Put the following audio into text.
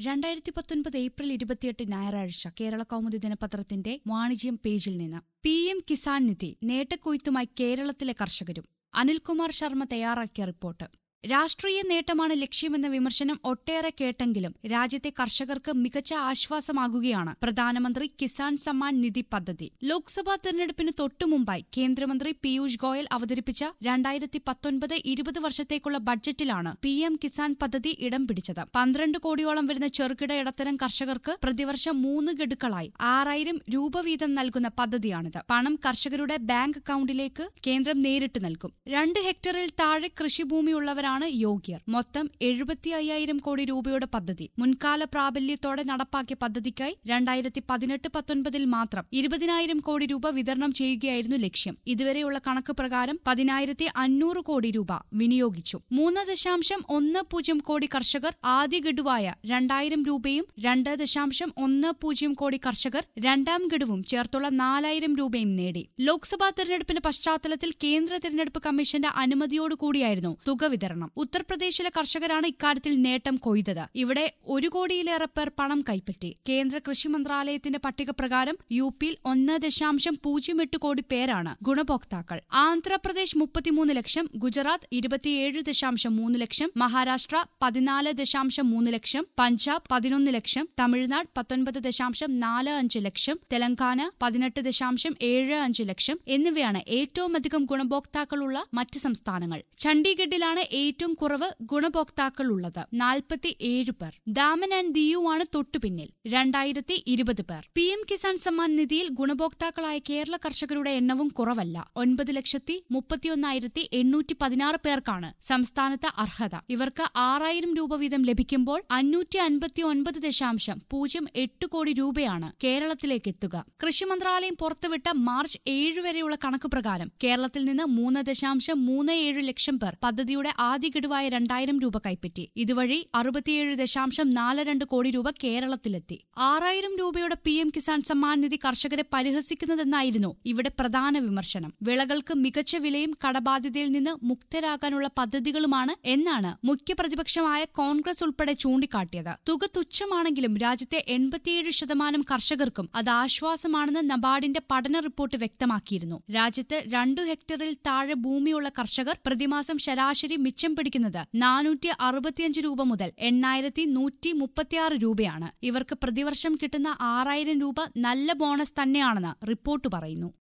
രണ്ടായിരത്തി പത്തൊൻപത് ഏപ്രിൽ ഇരുപത്തിയെട്ട് ഞായറാഴ്ച കേരള കൗമുദി ദിനപത്രത്തിന്റെ വാണിജ്യം പേജിൽ നിന്ന് പി എം കിസാൻ നിധി നേട്ടക്കൊയ്ത്തുമായി കേരളത്തിലെ കർഷകരും അനിൽകുമാർ ശർമ്മ തയ്യാറാക്കിയ റിപ്പോർട്ട് രാഷ്ട്രീയ നേട്ടമാണ് ലക്ഷ്യമെന്ന വിമർശനം ഒട്ടേറെ കേട്ടെങ്കിലും രാജ്യത്തെ കർഷകർക്ക് മികച്ച ആശ്വാസമാകുകയാണ് പ്രധാനമന്ത്രി കിസാൻ സമ്മാൻ നിധി പദ്ധതി ലോക്സഭാ തെരഞ്ഞെടുപ്പിന് തൊട്ടുമുമ്പായി കേന്ദ്രമന്ത്രി പീയൂഷ് ഗോയൽ അവതരിപ്പിച്ച രണ്ടായിരത്തി പത്തൊൻപത് ഇരുപത് വർഷത്തേക്കുള്ള ബഡ്ജറ്റിലാണ് പി എം കിസാൻ പദ്ധതി ഇടം പിടിച്ചത് പന്ത്രണ്ട് കോടിയോളം വരുന്ന ചെറുകിട ഇടത്തരം കർഷകർക്ക് പ്രതിവർഷം മൂന്ന് ഗഡുക്കളായി ആറായിരം രൂപ വീതം നൽകുന്ന പദ്ധതിയാണിത് പണം കർഷകരുടെ ബാങ്ക് അക്കൌണ്ടിലേക്ക് കേന്ദ്രം നേരിട്ട് നൽകും രണ്ട് ഹെക്ടറിൽ താഴെ കൃഷിഭൂമിയുള്ളവരാണ് യോഗ്യർ മൊത്തം എഴുപത്തി അയ്യായിരം കോടി രൂപയുടെ പദ്ധതി മുൻകാല പ്രാബല്യത്തോടെ നടപ്പാക്കിയ പദ്ധതിക്കായി രണ്ടായിരത്തി പതിനെട്ട് പത്തൊൻപതിൽ മാത്രം ഇരുപതിനായിരം കോടി രൂപ വിതരണം ചെയ്യുകയായിരുന്നു ലക്ഷ്യം ഇതുവരെയുള്ള കണക്ക് പ്രകാരം പതിനായിരത്തി അഞ്ഞൂറ് കോടി രൂപ വിനിയോഗിച്ചു മൂന്ന് ദശാംശം ഒന്ന് പൂജ്യം കോടി കർഷകർ ആദ്യ ഗഡുവായ രണ്ടായിരം രൂപയും രണ്ട് ദശാംശം ഒന്ന് പൂജ്യം കോടി കർഷകർ രണ്ടാം ഗഡുവും ചേർത്തുള്ള നാലായിരം രൂപയും നേടി ലോക്സഭാ തെരഞ്ഞെടുപ്പിന്റെ പശ്ചാത്തലത്തിൽ കേന്ദ്ര തെരഞ്ഞെടുപ്പ് കമ്മീഷന്റെ അനുമതിയോടുകൂടിയായിരുന്നു തുക വിതരണം ഉത്തർപ്രദേശിലെ കർഷകരാണ് ഇക്കാര്യത്തിൽ നേട്ടം കൊയ്തത് ഇവിടെ ഒരു കോടിയിലേറെ പേർ പണം കൈപ്പറ്റി കേന്ദ്ര കൃഷി മന്ത്രാലയത്തിന്റെ പട്ടിക പ്രകാരം യു പിയിൽ ഒന്ന് ദശാംശം പൂജ്യം എട്ട് കോടി പേരാണ് ഗുണഭോക്താക്കൾ ആന്ധ്രാപ്രദേശ് മുപ്പത്തിമൂന്ന് ലക്ഷം ഗുജറാത്ത് ഇരുപത്തിയേഴ് ദശാംശം മൂന്ന് ലക്ഷം മഹാരാഷ്ട്ര പതിനാല് ദശാംശം മൂന്ന് ലക്ഷം പഞ്ചാബ് പതിനൊന്ന് ലക്ഷം തമിഴ്നാട് പത്തൊൻപത് ദശാംശം നാല് അഞ്ച് ലക്ഷം തെലങ്കാന പതിനെട്ട് ദശാംശം ഏഴ് അഞ്ച് ലക്ഷം എന്നിവയാണ് ഏറ്റവും അധികം ഗുണഭോക്താക്കളുള്ള മറ്റ് സംസ്ഥാനങ്ങൾ ചണ്ഡീഗഡിലാണ് ഏറ്റവും കുറവ് ഗുണഭോക്താക്കളുള്ളത് നാൽപ്പത്തി ഏഴ് പേർ ദാമൻ ആൻഡ് ദിയു ആണ് തൊട്ടുപിന്നിൽ രണ്ടായിരത്തി ഇരുപത് പേർ പി എം കിസാൻ സമ്മാൻ നിധിയിൽ ഗുണഭോക്താക്കളായ കേരള കർഷകരുടെ എണ്ണവും കുറവല്ല ഒൻപത് ലക്ഷത്തി മുപ്പത്തിയൊന്നായിരത്തി എണ്ണൂറ്റി പതിനാറ് പേർക്കാണ് സംസ്ഥാനത്ത് അർഹത ഇവർക്ക് ആറായിരം രൂപ വീതം ലഭിക്കുമ്പോൾ അഞ്ഞൂറ്റി അൻപത്തി ഒൻപത് ദശാംശം പൂജ്യം എട്ട് കോടി രൂപയാണ് കേരളത്തിലേക്ക് എത്തുക കൃഷി മന്ത്രാലയം പുറത്തുവിട്ട മാർച്ച് ഏഴ് വരെയുള്ള കണക്ക് പ്രകാരം കേരളത്തിൽ നിന്ന് മൂന്ന് ദശാംശം മൂന്ന് ഏഴ് ലക്ഷം പേർ പദ്ധതിയുടെ ആദ്യ ഗഡുവായ രണ്ടായിരം രൂപ കൈപ്പറ്റി ഇതുവഴി അറുപത്തിയേഴ് ദശാംശം നാല് രണ്ട് കോടി രൂപ കേരളത്തിലെത്തി ആറായിരം രൂപയുടെ പി എം കിസാൻ സമ്മാൻ നിധി കർഷകരെ പരിഹസിക്കുന്നതെന്നായിരുന്നു ഇവിടെ പ്രധാന വിമർശനം വിളകൾക്ക് മികച്ച വിലയും കടബാധ്യതയിൽ നിന്ന് മുക്തരാകാനുള്ള പദ്ധതികളുമാണ് എന്നാണ് മുഖ്യ പ്രതിപക്ഷമായ കോൺഗ്രസ് ഉൾപ്പെടെ ചൂണ്ടിക്കാട്ടിയത് തുക തുച്ഛമാണെങ്കിലും രാജ്യത്തെ എൺപത്തിയേഴ് ശതമാനം കർഷകർക്കും അത് ആശ്വാസമാണെന്ന് നബാർഡിന്റെ പഠന റിപ്പോർട്ട് വ്യക്തമാക്കിയിരുന്നു രാജ്യത്ത് രണ്ടു ഹെക്ടറിൽ താഴെ ഭൂമിയുള്ള കർഷകർ പ്രതിമാസം ശരാശരി മിച്ചം പിടിക്കുന്നത് നാനൂറ്റി അറുപത്തിയഞ്ച് രൂപ മുതൽ എണ്ണായിരത്തി നൂറ്റി മുപ്പത്തിയാറ് രൂപയാണ് ഇവർക്ക് പ്രതിവർഷം കിട്ടുന്ന ആറായിരം രൂപ നല്ല ബോണസ് തന്നെയാണെന്ന് റിപ്പോർട്ട് പറയുന്നു